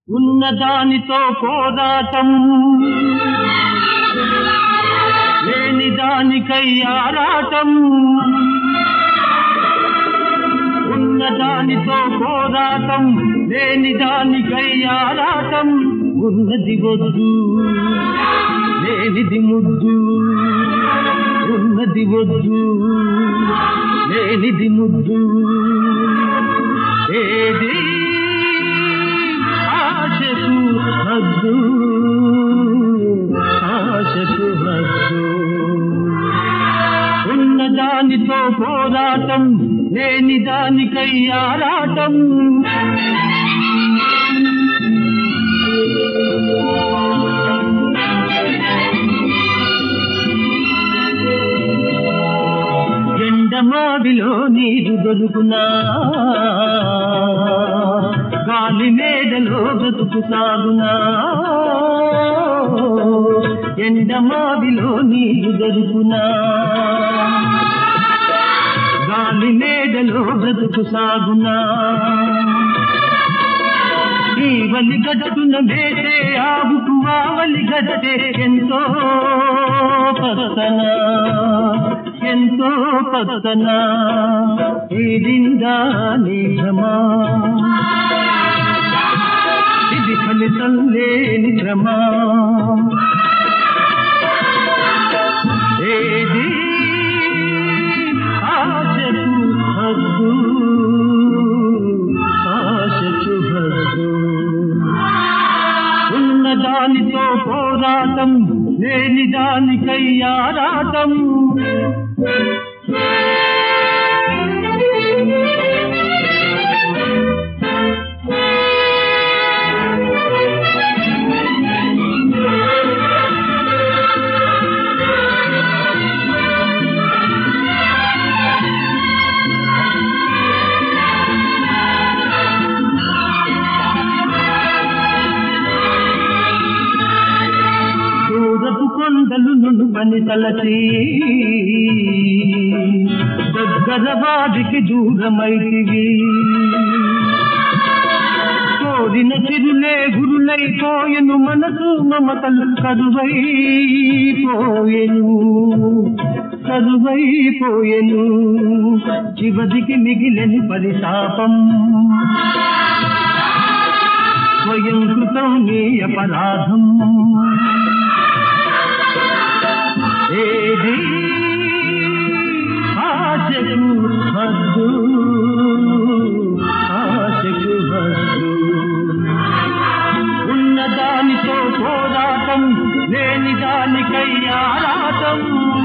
ఉన్నదానితో పోరాటం లేని దానికై ఆరాటం ఉన్నదానితో పోరాటం లేని దానికై ఆరాటం ఉన్నది వద్దు లేనిది ముద్దు ఉన్నది వద్దు లేనిది ముద్దు ఏది ఆశకు హద్దు ఆశకు హద్దు ఉన్న దానితో పోరాటం లేని దానికై ఆరాటం ఎండమావిలో నీరు దొరుకునా గాలి మేడలో బ్రతుకు సాగునా ఎండమావిలో నీరు దొరుకునా గాలి మేడలో బ్రతుకు సాగునా ఈ వలి గట్టున వేసే ఆవుకు ఆవలి గట్టే ఎంతో పతన ఎంతో పతన ఇదిందా నిజమా ఇది ఫలితం లేని శ్రమా ఏది ఆశకు హద్దు ఆశకు హద్దు ఉన్న దానితో పోరాటం లేని దానికై ఆరాటం దూరపు కొండలు నునుపని తలచి దగ్గర వారికి దూరమైతివి కోరిన చిరులే గురులైపోయెను మనసు మమతలు కరువైపోయెను కరువైపోయెను చివరికి మిగిలని పరితాపం స్వయం కృతం నీ అపరాధం ఏది ఆశకు హద్దు ఆశకు హద్దు ఉన్న దానితో పోరాటం లేని దానికై ఆరాటం